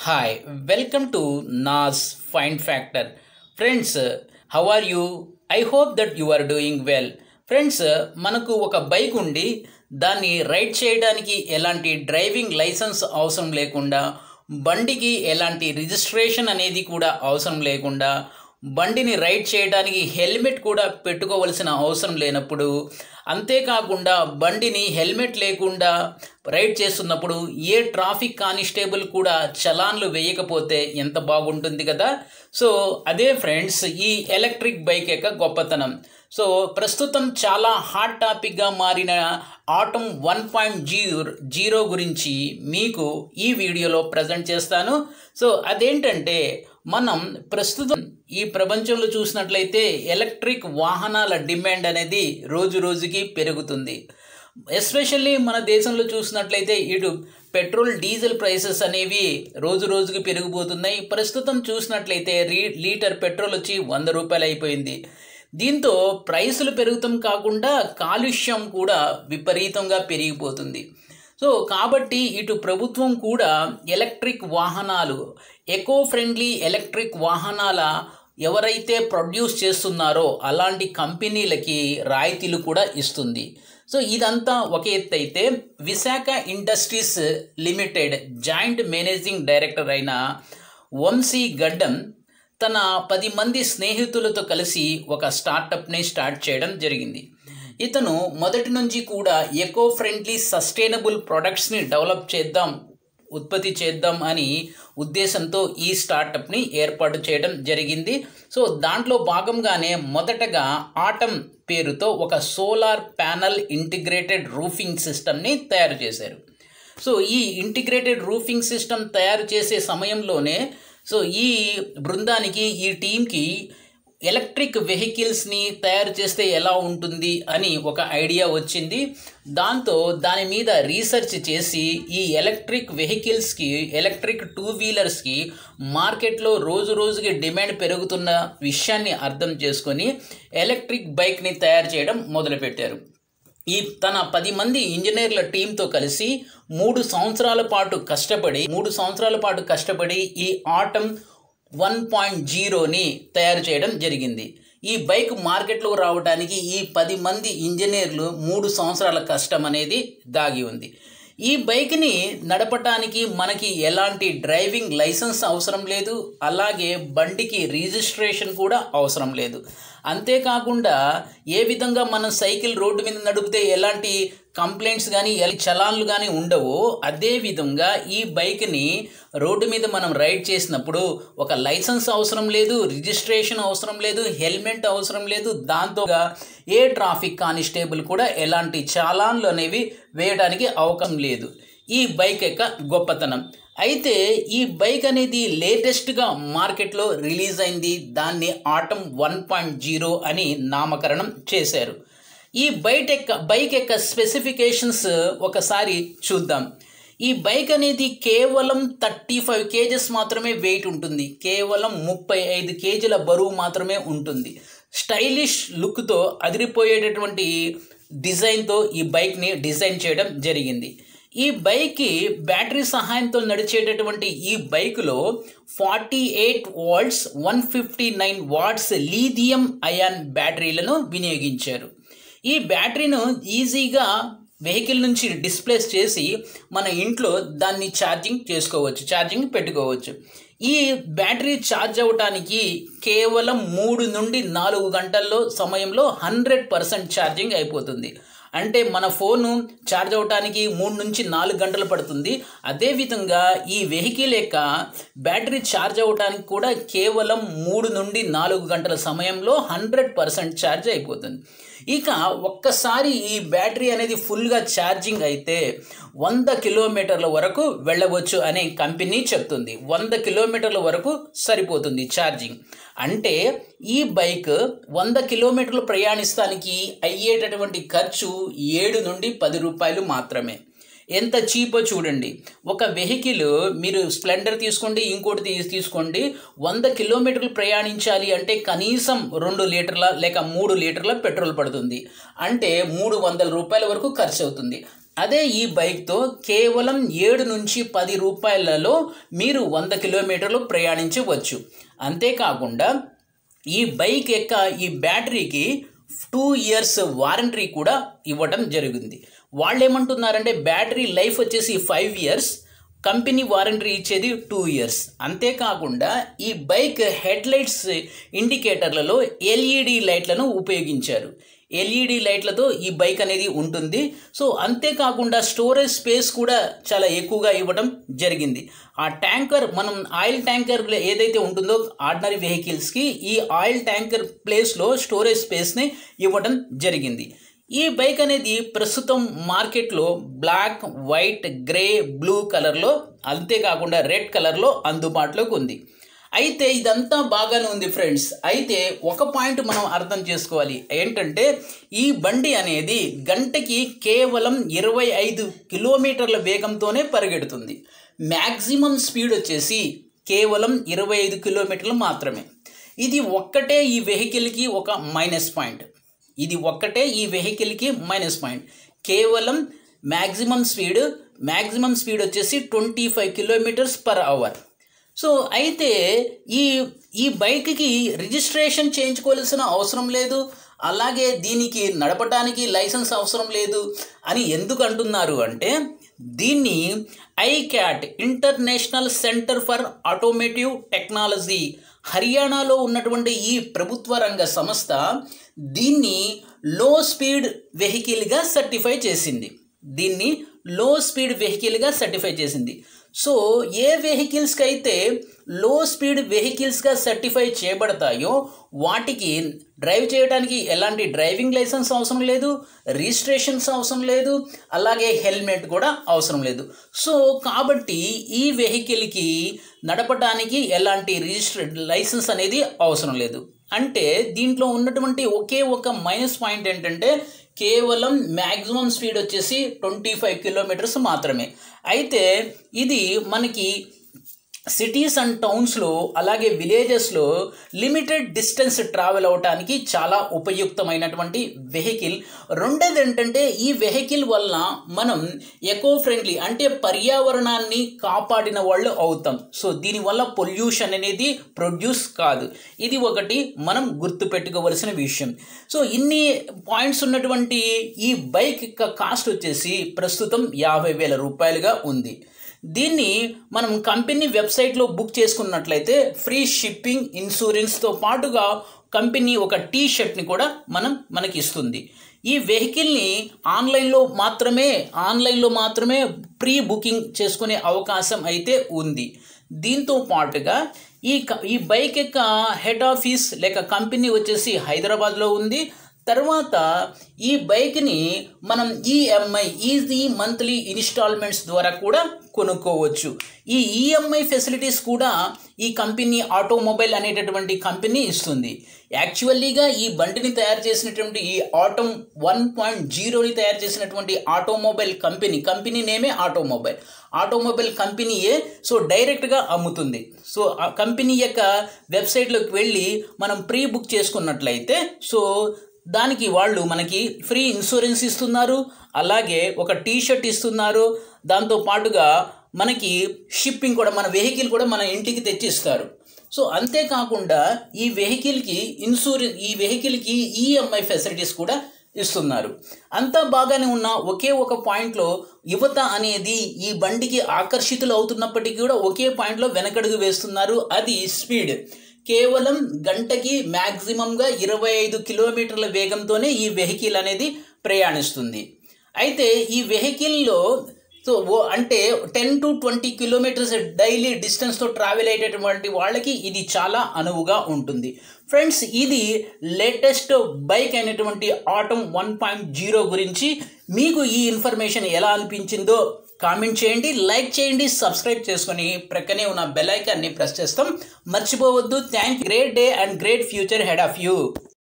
Hi, welcome to NAS Find Factor. Friends, how are you? I hope that you are doing well. Friends మనకు ఒక bike ఉండి దాన్ని ride చేయడానికి ఎలాంటి driving licence అవసరం లేకుండా బండికి ఎలాంటి రిజిస్ట్రేషన్ అనేది కూడా అవసరం లేకుండా బండిని రైడ్ చేయడానికి హెల్మెట్ కూడా పెట్టుకోవలసిన అవసరం లేనప్పుడు అంతేకాకుండా బండిని హెల్మెట్ లేకుండా రైడ్ చేస్తున్నప్పుడు ఏ ట్రాఫిక్ కానిస్టేబుల్ కూడా చలాన్లు వేయకపోతే ఎంత బాగుంటుంది కదా సో అదే ఫ్రెండ్స్ ఈ ఎలక్ట్రిక్ బైక్ యొక్క గొప్పతనం సో ప్రస్తుతం చాలా హాట్ టాపిక్గా మారిన atom one point zero zero గురించి మీకు ఈ వీడియోలో ప్రజెంట్ చేస్తాను సో అదేంటంటే మనం ప్రస్తుతం ఈ ప్రపంచంలో చూసినట్లయితే ఎలక్ట్రిక్ వాహనాల డిమాండ్ అనేది రోజు రోజుకి పెరుగుతుంది ఎస్పెషల్లీ మన దేశంలో చూసినట్లయితే ఇటు పెట్రోల్ డీజిల్ ప్రైసెస్ అనేవి రోజు రోజుకి పెరిగిపోతున్నాయి ప్రస్తుతం చూసినట్లయితే రీ లీటర్ పెట్రోల్ వచ్చి వంద రూపాయలు అయిపోయింది దీంతో ప్రైసులు పెరుగుతాం కాకుండా కాలుష్యం కూడా విపరీతంగా పెరిగిపోతుంది సో కాబట్టి ఇటు ప్రభుత్వం కూడా ఎలక్ట్రిక్ వాహనాలు ఎకో ఫ్రెండ్లీ ఎలక్ట్రిక్ వాహనాల ఎవరైతే ప్రొడ్యూస్ చేస్తున్నారో అలాంటి కంపెనీలకి రాయితీలు కూడా ఇస్తుంది సో ఇదంతా ఒక ఎత్తు అయితే Visakha industries limited joint managing director అయిన వంశీ గడ్డం తన పది మంది స్నేహితులతో కలిసి ఒక స్టార్టప్ని స్టార్ట్ చేయడం జరిగింది ఇతను మొదటి నుంచి కూడా ఎకో ఫ్రెండ్లీ సస్టైనబుల్ ప్రొడక్ట్స్ని డెవలప్ చేద్దాం ఉత్పత్తి చేద్దాం అని ఉద్దేశంతో ఈ స్టార్టప్ని ఏర్పాటు చేయడం జరిగింది సో దాంట్లో భాగంగానే మొదటగా ఆటం పేరుతో ఒక సోలార్ ప్యానల్ ఇంటిగ్రేటెడ్ రూఫింగ్ సిస్టమ్ని తయారు చేశారు సో ఈ ఇంటిగ్రేటెడ్ రూఫింగ్ సిస్టమ్ తయారు చేసే సమయంలోనే సో ఈ బృందానికి ఈ టీంకి ఎలక్ట్రిక్ వెహికల్స్ని తయారు చేస్తే ఎలా ఉంటుంది అని ఒక ఐడియా వచ్చింది దాంతో దాని మీద రీసెర్చ్ చేసి ఈ ఎలక్ట్రిక్ వెహికల్స్కి ఎలక్ట్రిక్ టూ వీలర్స్కి మార్కెట్లో రోజు రోజుకి డిమాండ్ పెరుగుతున్న విషయాన్ని అర్థం చేసుకొని ఎలక్ట్రిక్ బైక్ని తయారు చేయడం మొదలుపెట్టారు ఈ తన పది మంది ఇంజనీర్ల టీంతో కలిసి మూడు సంవత్సరాల పాటు కష్టపడి మూడు సంవత్సరాల పాటు కష్టపడి ఈ ఆటం వన్ పాయింట్ జీరోని తయారు చేయడం జరిగింది ఈ బైక్ మార్కెట్లో రావడానికి ఈ పది మంది ఇంజనీర్లు మూడు సంవత్సరాల కష్టం అనేది దాగి ఉంది ఈ బైక్ని నడపటానికి మనకి ఎలాంటి డ్రైవింగ్ లైసెన్స్ అవసరం లేదు అలాగే బండికి రిజిస్ట్రేషన్ కూడా అవసరం లేదు అంతేకాకుండా ఏ విధంగా మనం సైకిల్ రోడ్డు మీద నడిపితే ఎలాంటి కంప్లైంట్స్ కానీ చలాన్లు కానీ ఉండవో అదే విధంగా ఈ బైక్ని రోడ్డు మీద మనం రైడ్ చేసినప్పుడు ఒక లైసెన్స్ అవసరం లేదు రిజిస్ట్రేషన్ అవసరం లేదు హెల్మెట్ అవసరం లేదు దాంతో ఏ ట్రాఫిక్ కానిస్టేబుల్ కూడా ఎలాంటి చలాన్లు అనేవి వేయడానికి అవకాశం లేదు ఈ బైక్ యొక్క గొప్పతనం అయితే ఈ బైక్ అనేది లేటెస్ట్గా మార్కెట్లో రిలీజ్ అయింది దాన్ని ఆటం వన్ పాయింట్ జీరో అని నామకరణం చేశారు ఈ బైక్ యొక్క బైక్ యొక్క స్పెసిఫికేషన్స్ ఒకసారి చూద్దాం ఈ బైక్ అనేది కేవలం థర్టీ ఫైవ్ కేజెస్ మాత్రమే వెయిట్ ఉంటుంది కేవలం ముప్పై ఐదు కేజీల బరువు మాత్రమే ఉంటుంది స్టైలిష్ లుక్తో అదిరిపోయేటటువంటి డిజైన్తో ఈ బైక్ని డిజైన్ చేయడం జరిగింది ఈ బైక్కి బ్యాటరీ సహాయంతో నడిచేటటువంటి ఈ బైక్లో forty eight volts one fifty nine watts lithium ion బ్యాటరీలను వినియోగించారు ఈ బ్యాటరీను ఈజీగా వెహికల్ నుంచి డిస్ప్లేస్ చేసి మన ఇంట్లో దాన్ని ఛార్జింగ్ చేసుకోవచ్చు ఛార్జింగ్ పెట్టుకోవచ్చు ఈ బ్యాటరీ ఛార్జ్ అవ్వటానికి కేవలం మూడు నుండి నాలుగు గంటల్లో సమయంలో హండ్రెడ్ పర్సెంట్ ఛార్జింగ్ అయిపోతుంది అంటే మన ఫోను ఛార్జ్ అవడానికి మూడు నుంచి నాలుగు గంటలు పడుతుంది అదేవిధంగా ఈ వెహికల్ యొక్క బ్యాటరీ ఛార్జ్ అవ్వడానికి కూడా కేవలం మూడు నుండి నాలుగు గంటల సమయంలో హండ్రెడ్ పర్సెంట్ ఛార్జ్ అయిపోతుంది ఇక ఒక్కసారి ఈ బ్యాటరీ అనేది ఫుల్గా ఛార్జింగ్ అయితే వంద కిలోమీటర్ల వరకు వెళ్ళవచ్చు అనే కంపెనీ చెప్తుంది వంద కిలోమీటర్ల వరకు సరిపోతుంది ఛార్జింగ్ అంటే ఈ బైక్ వంద కిలోమీటర్లు ప్రయాణిస్తానికి అయ్యేటటువంటి ఖర్చు ఏడు నుండి పది రూపాయలు మాత్రమే ఎంత చీపో చూడండి ఒక వెహికల్ మీరు స్ప్లెండర్ తీసుకోండి ఇంకోటి తీ- తీసుకోండి వంద కిలోమీటర్లు ప్రయాణించాలి అంటే కనీసం రెండు లీటర్ల లేక మూడు లీటర్ల పెట్రోల్ పడుతుంది అంటే మూడు వందల రూపాయల వరకు ఖర్చు అవుతుంది అదే ఈ బైక్తో కేవలం ఏడు నుంచి పది రూపాయలలో మీరు వంద కిలోమీటర్లు ప్రయాణించవచ్చు అంతేకాకుండా ఈ బైక్ యొక్క ఈ బ్యాటరీకి టూ ఇయర్స్ వారంటీ కూడా ఇవ్వడం జరిగింది వాళ్ళు ఏమంటున్నారంటే బ్యాటరీ లైఫ్ వచ్చేసి ఫైవ్ ఇయర్స్ కంపెనీ వారంటీ ఇచ్చేది టూ ఇయర్స్ అంతేకాకుండా ఈ బైక్ హెడ్ లైట్స్ ఇండికేటర్లలో ఎల్ఈడి లైట్లను ఉపయోగించారు ఎల్ఈడి లైట్లతో ఈ బైక్ అనేది ఉంటుంది సో అంతేకాకుండా స్టోరేజ్ స్పేస్ కూడా చాలా ఎక్కువగా ఇవ్వడం జరిగింది ఆ ట్యాంకర్ మనం ఆయిల్ ట్యాంకర్ ఏదైతే ఉంటుందో ఆర్డినరీ వెహికల్స్కి ఈ ఆయిల్ ట్యాంకర్ ప్లేస్లో స్టోరేజ్ స్పేస్ని ఇవ్వడం జరిగింది ఈ బైక్ అనేది ప్రస్తుతం మార్కెట్లో బ్లాక్ వైట్ గ్రే బ్లూ కలర్లో అంతేకాకుండా రెడ్ కలర్లో అందుబాటులోకి ఉంది అయితే ఇదంతా బాగానే ఉంది ఫ్రెండ్స్ అయితే ఒక పాయింట్ మనం అర్థం చేసుకోవాలి ఏంటంటే ఈ బండి అనేది గంటకి కేవలం ఇరవై ఐదు కిలోమీటర్ల వేగంతోనే పరిగెడుతుంది మ్యాక్సిమం స్పీడ్ వచ్చేసి కేవలం ఇరవై ఐదు కిలోమీటర్లు మాత్రమే ఇది ఒక్కటే ఈ వెహికల్కి ఒక మైనస్ పాయింట్ ఇది ఒక్కటే ఈ వెహికల్కి మైనస్ పాయింట్ కేవలం మ్యాక్సిమం స్పీడ్ మ్యాక్సిమం స్పీడ్ వచ్చేసి twenty five kilometres per hour so అయితే ఈ ఈ బైక్కి రిజిస్ట్రేషన్ చేయించుకోవాల్సిన అవసరం లేదు అలాగే దీనికి నడపడానికి లైసెన్స్ అవసరం లేదు అని ఎందుకు అంటున్నారు అంటే దీన్ని ICAT International Centre for Automotive Technology హర్యానాలో ఉన్నటువంటి ఈ ప్రభుత్వ రంగ సంస్థ దీన్ని లో స్పీడ్ వెహికల్గా సర్టిఫై చేసింది దీన్ని లో స్పీడ్ వెహికల్గా సర్టిఫై చేసింది సో ఏ వెహికల్స్కి అయితే లో స్పీడ్ వెహికల్స్గా సర్టిఫై చేయబడతాయో వాటికి డ్రైవ్ చేయడానికి ఎలాంటి డ్రైవింగ్ లైసెన్స్ అవసరం లేదు రిజిస్ట్రేషన్స్ అవసరం లేదు అలాగే హెల్మెట్ కూడా అవసరం లేదు సో కాబట్టి ఈ వెహికల్కి నడపడానికి ఎలాంటి రిజిస్టర్ లైసెన్స్ అనేది అవసరం లేదు అంటే దీంట్లో ఉన్నటువంటి ఒకే ఒక మైనస్ పాయింట్ ఏంటంటే కేవలం మ్యాక్సిమం స్పీడ్ వచ్చేసి ట్వంటీ ఫైవ్ కిలోమీటర్స్ మాత్రమే అయితే ఇది మనకి సిటీస్ అండ్ టౌన్స్లో అలాగే విలేజెస్లో లిమిటెడ్ డిస్టెన్స్ ట్రావెల్ అవడానికి చాలా ఉపయుక్తమైనటువంటి వెహికల్ రెండోది ఏంటంటే ఈ వెహికల్ వల్ల మనం ఎకో ఫ్రెండ్లీ అంటే పర్యావరణాన్ని కాపాడిన వాళ్ళు అవుతాం సో దీనివల్ల పొల్యూషన్ అనేది ప్రొడ్యూస్ కాదు ఇది ఒకటి మనం గుర్తుపెట్టుకోవలసిన విషయం సో ఇన్ని పాయింట్స్ ఉన్నటువంటి ఈ బైక్ యొక్క కాస్ట్ వచ్చేసి ప్రస్తుతం యాభై వేల రూపాయలుగా ఉంది దీన్ని మనం కంపెనీ వెబ్సైట్లో బుక్ చేసుకున్నట్లయితే ఫ్రీ షిప్పింగ్ ఇన్సూరెన్స్తో పాటుగా కంపెనీ ఒక టీ షర్ట్ని కూడా మనం మనకి ఇస్తుంది ఈ వెహికల్ని ఆన్లైన్లో మాత్రమే ఆన్లైన్లో మాత్రమే ప్రీ బుకింగ్ చేసుకునే అవకాశం అయితే ఉంది దీంతో పాటుగా ఈ క- ఈ బైక్ యొక్క హెడ్ ఆఫీస్ లేక కంపెనీ వచ్చేసి హైదరాబాద్లో ఉంది తర్వాత ఈ బైక్ని మనం ఈఎంఐ ఈజీ మంత్లీ ఇన్స్టాల్మెంట్స్ ద్వారా కూడా కొనుక్కోవచ్చు ఈ ఈఎంఐ ఫెసిలిటీస్ కూడా ఈ కంపెనీ ఆటోమొబైల్ అనేటటువంటి కంపెనీ ఇస్తుంది యాక్చువల్లీగా ఈ బండిని తయారు చేసినటువంటి ఈ ఆటోమ్ వన్ పాయింట్ జీరోని తయారు చేసినటువంటి ఆటోమొబైల్ కంపెనీ కంపెనీ నేమే ఆటోమొబైల్ ఆటోమొబైల్ కంపెనీయే సో డైరెక్ట్గా అమ్ముతుంది సో ఆ కంపెనీ యొక్క వెబ్సైట్లోకి వెళ్ళి మనం ప్రీ బుక్ చేసుకున్నట్లయితే సో దానికి వాళ్ళు మనకి ఫ్రీ ఇన్సూరెన్స్ ఇస్తున్నారు అలాగే ఒక టీ షర్ట్ ఇస్తున్నారు దాంతో పాటుగా మనకి షిప్పింగ్ కూడా మన వెహికల్ కూడా మన ఇంటికి తెచ్చి ఇస్తారు సో అంతేకాకుండా ఈ వెహికల్కి ఇన్సూరెన్స్ ఈ వెహికల్కి ఈఎంఐ ఫెసిలిటీస్ కూడా ఇస్తున్నారు అంతా బాగానే ఉన్న ఒకే ఒక పాయింట్లో యువత అనేది ఈ బండికి ఆకర్షితులు అవుతున్నప్పటికీ కూడా ఒకే పాయింట్లో వెనకడుగు వేస్తున్నారు అది స్పీడ్ కేవలం గంటకి మ్యాక్సిమంగా ఇరవై ఐదు కిలోమీటర్ల వేగంతోనే ఈ వెహికల్ అనేది ప్రయాణిస్తుంది అయితే ఈ వెహికల్లో సో ఓ అంటే ten to twenty kilometres daily డిస్టెన్స్తో ట్రావెల్ అయ్యేటటువంటి వాళ్ళకి ఇది చాలా అనువుగా ఉంటుంది ఫ్రెండ్స్ ఇది లేటెస్ట్ బైక్ అయినటువంటి ఆటమ్ వన్ పాయింట్ జీరో గురించి మీకు ఈ ఇన్ఫర్మేషన్ ఎలా అనిపించిందో కామెంట్ చేయండి లైక్ చేయండి సబ్స్క్రైబ్ చేసుకొని ప్రక్కనే ఉన్న బెల్ ఐకాన్ని ప్రెస్ చేస్తాం మర్చిపోవద్దు thank great day and great future head of you